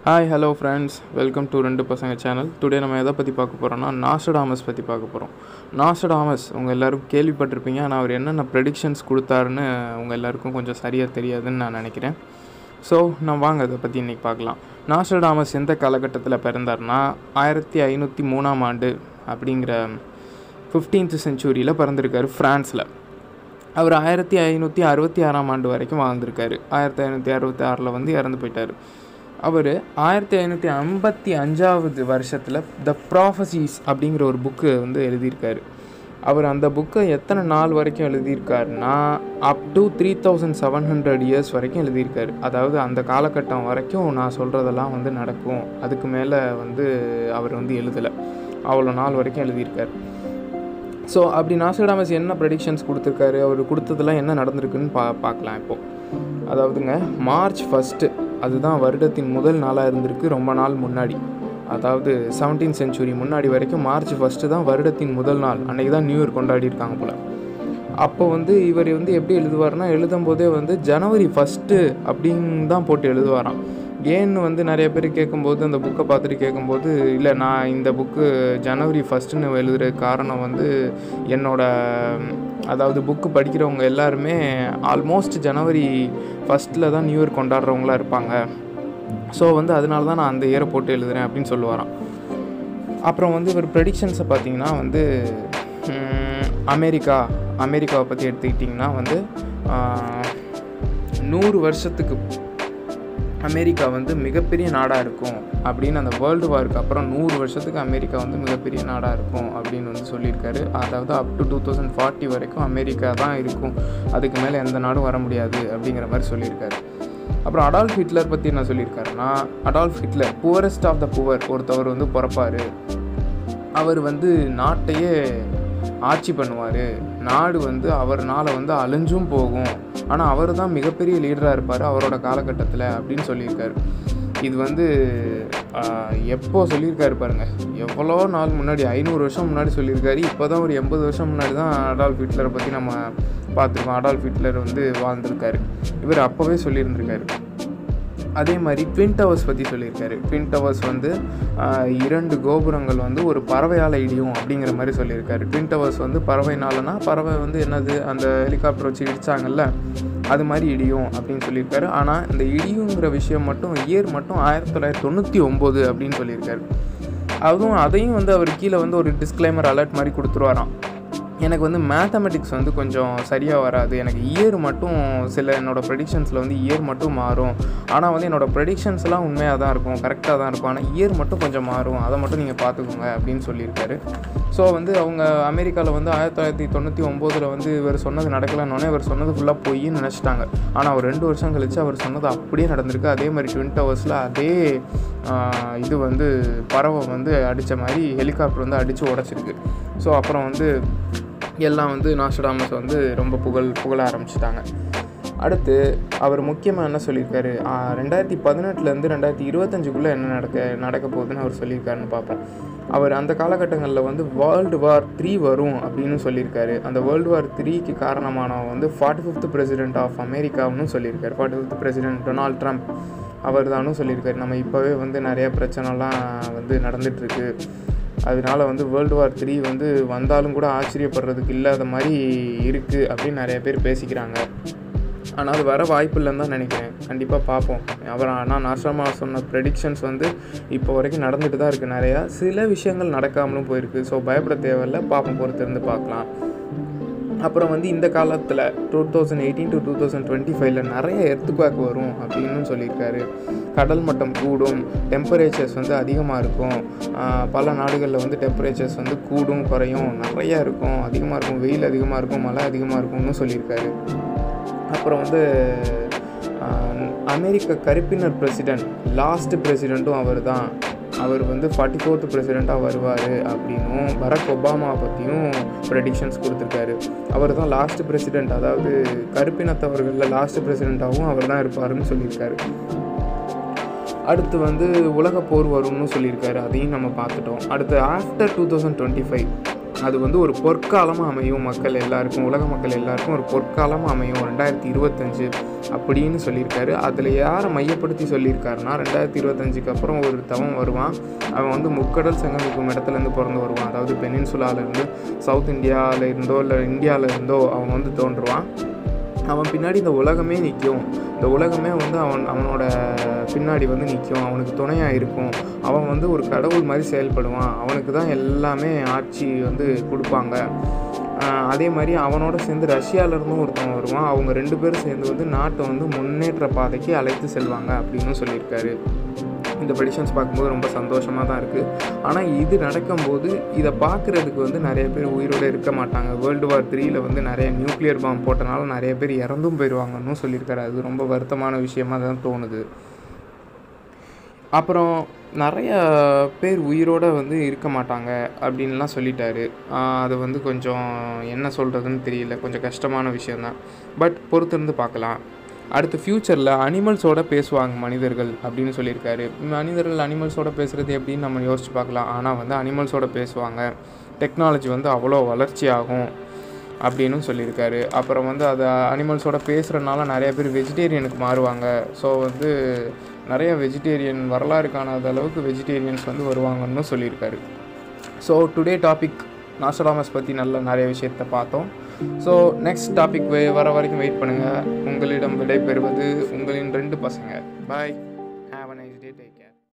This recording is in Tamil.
hi hello friends welcome to ரெண்டு பசங்க சேனல் டுடே நம்ம எதை பற்றி பார்க்க போகிறோம்னா நாஸ்டடாமஸ் பற்றி பார்க்க போகிறோம் நாஸ்டடாமஸ் உங்கள் எல்லாரும் கேள்விப்பட்டிருப்பீங்க ஆனால் அவர் என்னென்ன ப்ரெடிக்ஷன்ஸ் கொடுத்தாருன்னு உங்கள் எல்லாருக்கும் கொஞ்சம் சரியாக தெரியாதுன்னு நான் நினைக்கிறேன் ஸோ நான் வாங்க இதை பற்றி இன்றைக்கி பார்க்கலாம் நாஸ்டடாமஸ் எந்த காலகட்டத்தில் பிறந்தார்னா ஆயிரத்தி ஐநூற்றி மூணாம் ஆண்டு அப்படிங்கிற ஃபிஃப்டீன்த் செஞ்சுரியில் பிறந்திருக்காரு ஃப்ரான்ஸில் அவர் ஆயிரத்தி ஐநூற்றி அறுபத்தி ஆறாம் ஆண்டு வரைக்கும் வாழ்ந்திருக்காரு ஆயிரத்தி ஐநூற்றி அறுபத்தி ஆறில் வந்து இறந்து போயிட்டார் அவர் ஆயிரத்தி ஐநூற்றி ஐம்பத்தி அஞ்சாவது வருஷத்தில் த ப்ராஃபசிஸ் அப்படிங்கிற ஒரு புக்கு வந்து எழுதியிருக்காரு அவர் அந்த புக்கை எத்தனை நாள் வரைக்கும் எழுதியிருக்காருன்னா up to three thousand seven hundred years வரைக்கும் எழுதியிருக்காரு அதாவது அந்த காலகட்டம் வரைக்கும் நான் சொல்கிறதெல்லாம் வந்து நடக்கும் அதுக்கு மேலே வந்து அவர் வந்து எழுதலை அவ்வளோ நாள் வரைக்கும் எழுதியிருக்காரு ஸோ அப்படி நாசடாமஸ் என்ன ப்ரெடிக்ஷன்ஸ் கொடுத்துருக்காரு அவர் கொடுத்ததெல்லாம் என்ன நடந்திருக்குன்னு பா பார்க்கலாம் இப்போது அதாவதுங்க மார்ச் ஃபஸ்ட்டு அதுதான் வருடத்தின் முதல் நாளாக இருந்திருக்கு ரொம்ப நாள் முன்னாடி அதாவது செவன்டீன் செஞ்சுரி முன்னாடி வரைக்கும் மார்ச் ஃபஸ்ட்டு தான் வருடத்தின் முதல் நாள் அன்றைக்கி தான் நியூ இயர் கொண்டாடி இருக்காங்க போல் அப்போ வந்து இவர் வந்து எப்படி எழுதுவார்னா எழுதும் போதே வந்து ஜனவரி ஃபஸ்ட்டு அப்படின்னு தான் போட்டு எழுதுவாராம் ஏன்னு வந்து நிறைய பேர் கேட்கும்போது அந்த புக்கை பார்த்துட்டு கேட்கும்போது இல்லை நான் இந்த புக்கு ஜனவரி ஃபஸ்ட்டுன்னு எழுதுகிற காரணம் வந்து என்னோட அதாவது புக்கு படிக்கிறவங்க எல்லாருமே ஆல்மோஸ்ட் ஜனவரி ஃபஸ்ட்டில் தான் நியூ இயர் கொண்டாடுறவங்களா இருப்பாங்க ஸோ வந்து அதனால தான் நான் அந்த இயரை போட்டு எழுதுகிறேன் அப்படின்னு சொல்லுவாராம் அப்புறம் வந்து இவர் ப்ரெடிக்ஷன்ஸை பார்த்தீங்கன்னா வந்து அமெரிக்கா அமெரிக்காவை பற்றி எடுத்துக்கிட்டிங்கன்னா வந்து நூறு வருஷத்துக்கு அமெரிக்கா வந்து மிகப்பெரிய நாடாக இருக்கும் அப்படின்னு அந்த வேர்ல்டு வாருக்கு அப்புறம் நூறு வருஷத்துக்கு அமெரிக்கா வந்து மிகப்பெரிய நாடாக இருக்கும் அப்படின்னு வந்து சொல்லியிருக்காரு அதாவது up to two thousand forty வரைக்கும் அமெரிக்கா தான் இருக்கும் அதுக்கு மேலே எந்த நாடும் வர முடியாது அப்படிங்கிற மாதிரி சொல்லியிருக்காரு அப்புறம் அடால்ஃப் ஹிட்லர் பற்றி என்ன சொல்லியிருக்காருன்னா Adolf Hitler poorest of the poor ஒருத்தவர் வந்து பிறப்பார் அவர் வந்து நாட்டையே ஆட்சி பண்ணுவார் நாடு வந்து அவர்னால் வந்து அழிஞ்சும் போகும் ஆனால் அவர் தான் மிகப்பெரிய லீடராக இருப்பார் அவரோட காலகட்டத்தில் அப்படின்னு சொல்லியிருக்காரு இது வந்து எப்போ சொல்லியிருக்காரு பாருங்க எவ்வளோ நாள் முன்னாடி ஐநூறு வருஷம் முன்னாடி சொல்லியிருக்காரு இப்போ தான் ஒரு எண்பது வருஷம் முன்னாடி தான் அடால்ஃப் ஹிட்லரை பற்றி நம்ம பார்த்துருக்கோம் அடால்ஃப் ஹிட்லர் வந்து வாழ்ந்திருக்காரு இவர் அப்போவே சொல்லியிருந்திருக்காரு அதே மாதிரி ட்வின் டவர்ஸ் பற்றி சொல்லியிருக்காரு ட்வின் டவர்ஸ் வந்து இரண்டு கோபுரங்கள் வந்து ஒரு பறவையால் இடியும் அப்படிங்கிற மாதிரி சொல்லியிருக்காரு ட்வின் டவர்ஸ் வந்து பறவைனாலனா பறவை வந்து என்னது அந்த ஹெலிகாப்டர் வச்சு இடித்தாங்கல்ல அது மாதிரி இடியும் அப்படின்னு சொல்லியிருக்காரு ஆனால் இந்த இடியுங்கிற விஷயம் மட்டும் இயர் மட்டும் ஆயிரத்தி தொள்ளாயிரத்தி தொண்ணூற்றி ஒம்பது அப்படின்னு சொல்லியிருக்காரு அதுவும் அதையும் வந்து அவர் கீழே வந்து ஒரு டிஸ்க்ளைமர் அலர்ட் மாதிரி கொடுத்துருவாராம் எனக்கு வந்து மேத்தமெட்டிக்ஸ் வந்து கொஞ்சம் சரியாக வராது எனக்கு இயர் மட்டும் சில என்னோடய ப்ரெடிக்ஷன்ஸில் வந்து இயர் மட்டும் மாறும் ஆனால் வந்து என்னோடய ப்ரெடிக்ஷன்ஸ்லாம் உண்மையாக தான் இருக்கும் கரெக்டாக தான் இருக்கும் ஆனால் இயர் மட்டும் கொஞ்சம் மாறும் அதை மட்டும் நீங்கள் பார்த்துக்கோங்க அப்படின்னு சொல்லியிருக்காரு ஸோ வந்து அவங்க அமெரிக்காவில் வந்து ஆயிரத்தி தொள்ளாயிரத்தி தொண்ணூற்றி ஒம்போதில் வந்து இவர் சொன்னது நடக்கலன்னொடனே இவர் சொன்னது ஃபுல்லாக பொய்ன்னு நினச்சிட்டாங்க ஆனால் அவர் ரெண்டு வருஷம் கழித்து அவர் சொன்னது அப்படியே நடந்திருக்கு அதே மாதிரி ட்வின் டவர்ஸில் அதே இது வந்து பறவை வந்து அடித்த மாதிரி ஹெலிகாப்டர் வந்து அடித்து உடச்சிருக்கு ஸோ அப்புறம் வந்து எல்லாம் வந்து நாஸ்டடாமஸ் வந்து ரொம்ப புகழ் புகழ ஆரம்பிச்சிட்டாங்க அடுத்து அவர் முக்கியமாக என்ன சொல்லியிருக்காரு ரெண்டாயிரத்தி பதினெட்டுலேருந்து ரெண்டாயிரத்தி இருபத்தஞ்சுக்குள்ளே என்ன நடக்க நடக்க போகுதுன்னு அவர் சொல்லியிருக்காருன்னு பார்ப்பேன் அவர் அந்த காலகட்டங்களில் வந்து வேர்ல்டு வார் த்ரீ வரும் அப்படின்னு சொல்லியிருக்காரு அந்த வேர்ல்டு வார் த்ரீக்கு காரணமானவன் வந்து ஃபார்ட்டி ஃபிஃப்த் பிரசிடென்ட் ஆஃப் அமெரிக்காவும் சொல்லியிருக்காரு forty fifth president Donald Trump அவர் தானும் சொல்லியிருக்காரு நம்ம இப்போவே வந்து நிறைய பிரச்சனைலாம் வந்து நடந்துகிட்ருக்கு அதனால வந்து வேர்ல்டு வார் த்ரீ வந்து வந்தாலும் கூட ஆச்சரியப்படுறதுக்கு இல்லாத மாதிரி இருக்குது அப்படின்னு நிறைய பேர் பேசிக்கிறாங்க ஆனால் அது வர வாய்ப்பு இல்லைன்னு தான் நினைக்கிறேன் கண்டிப்பாக பார்ப்போம் அவர் ஆனால் நாசமாக சொன்ன ப்ரெடிக்ஷன்ஸ் வந்து இப்போ வரைக்கும் நடந்துட்டு தான் இருக்குது நிறையா சில விஷயங்கள் நடக்காமலும் போயிருக்கு ஸோ பயப்பட தேவையில்லை பார்ப்போம் பொறுத்திருந்து பார்க்கலாம் அப்புறம் வந்து இந்த காலத்தில் two thousand eighteen to two thousand twenty ஃபைவ்ல நிறைய எர்த்துக்வேக் வரும் அப்படின்னு சொல்லியிருக்காரு கடல் மட்டம் கூடும் டெம்பரேச்சர்ஸ் வந்து அதிகமாக இருக்கும் பல நாடுகளில் வந்து டெம்பரேச்சர்ஸ் வந்து கூடும் குறையும் நிறையா இருக்கும் அதிகமாக இருக்கும் வெயில் அதிகமாக இருக்கும் மழை அதிகமாக இருக்கும்னு சொல்லியிருக்காரு அப்புறம் வந்து அமெரிக்க கருப்பினர் பிரசிடெண்ட் லாஸ்ட் பிரசிடெண்ட்டும் அவர் தான் அவர் வந்து ஃபார்ட்டி ஃபோர்த் பிரசிடெண்ட்டாக வருவார் அப்படின்னும் பராக் ஒபாமா பற்றியும் ப்ரெடிக்ஷன்ஸ் கொடுத்துருக்காரு அவர் தான் லாஸ்ட் பிரசிடெண்ட் அதாவது கருப்பினத்தவர்களில் லாஸ்ட் பிரசிடெண்ட்டாகவும் அவர் தான் இருப்பாருன்னு சொல்லியிருக்காரு அடுத்து வந்து உலக போர் வரும்னு சொல்லியிருக்காரு அதையும் நம்ம பார்த்துட்டோம் அடுத்து after two thousand twenty five அது வந்து ஒரு பொற்காலமாக அமையும் மக்கள் எல்லாருக்கும் உலக மக்கள் எல்லாருக்கும் ஒரு பொற்காலமாக அமையும் ரெண்டாயிரத்தி இருபத்தஞ்சு அப்படின்னு சொல்லியிருக்காரு அதில் யாரை மையப்படுத்தி சொல்லியிருக்காருன்னா ரெண்டாயிரத்தி இருபத்தஞ்சுக்கு அப்புறம் ஒரு தவம் வருவான் அவன் வந்து முக்கடல் சங்கமிக்கும் இடத்துலேருந்து பிறந்து வருவான் அதாவது பெனின்சுலாலேருந்து சவுத் இந்தியாவில் இருந்தோ இல்லை இந்தியாவில் இருந்தோ அவன் வந்து தோன்றுவான் அவன் பின்னாடி இந்த உலகமே நிற்கும் இந்த உலகமே வந்து அவன் அவனோட பின்னாடி வந்து நிற்கும் அவனுக்கு துணையாக இருக்கும் அவன் வந்து ஒரு கடவுள் மாதிரி செயல்படுவான் அவனுக்கு தான் எல்லாமே ஆட்சி வந்து கொடுப்பாங்க ஆஹ் அதே மாதிரி அவனோட சேர்ந்து ரஷ்யாவிலேருந்தும் ஒருத்தவன் வருவான் அவங்க ரெண்டு பேரும் சேர்ந்து வந்து நாட்டை வந்து முன்னேற்ற பாதைக்கு அழைத்து செல்வாங்க அப்படின்னு சொல்லியிருக்காரு இந்த ப்ரெடிஷன்ஸ் பார்க்கும்போது ரொம்ப சந்தோஷமாக தான் இருக்குது ஆனால் இது நடக்கும்போது இதை பார்க்குறதுக்கு வந்து நிறைய பேர் உயிரோடு இருக்க மாட்டாங்க வேர்ல்டு வார் த்ரீயில் வந்து நிறைய நியூக்ளியர் பாம் போட்டனால நிறைய பேர் இறந்தும் போயிடுவாங்கன்னு சொல்லியிருக்காரு அது ரொம்ப வருத்தமான விஷயமா தான் தோணுது அப்புறம் நிறைய பேர் உயிரோடு வந்து இருக்க மாட்டாங்க அப்படின்லாம் சொல்லிட்டாரு ஆஹ் அது வந்து கொஞ்சம் என்ன சொல்கிறதுன்னு தெரியல கொஞ்சம் கஷ்டமான விஷயந்தான் பட் பொறுத்திருந்து பார்க்கலாம் அடுத்து ஃப்யூச்சரில் அனிமல்ஸோட பேசுவாங்க மனிதர்கள் அப்படின்னு சொல்லியிருக்காரு மனிதர்கள் அனிமல்ஸோட பேசுகிறது எப்படின்னு நம்ம யோசிச்சு பார்க்கலாம் ஆனால் வந்து அனிமல்ஸோட பேசுவாங்க டெக்னாலஜி வந்து அவ்வளோ வளர்ச்சி ஆகும் அப்படின்னு சொல்லியிருக்காரு அப்புறம் வந்து அது அனிமல்ஸோட பேசுகிறனால நிறைய பேர் வெஜிடேரியனுக்கு மாறுவாங்க ஸோ வந்து நிறைய வெஜிடேரியன் வரலாறு காணாத அளவுக்கு வெஜிடேரியன்ஸ் வந்து வருவாங்கன்னு சொல்லியிருக்காரு ஸோ டுடே டாபிக் நாசடாமஸ் பற்றி நல்ல நிறைய விஷயத்த பார்த்தோம் ஸோ நெக்ஸ்ட் டாபிக் வர வரைக்கும் வெயிட் பண்ணுங்கள் உங்களிடம் விடை பெறுவது உங்களின் ரெண்டு பசங்க பாய்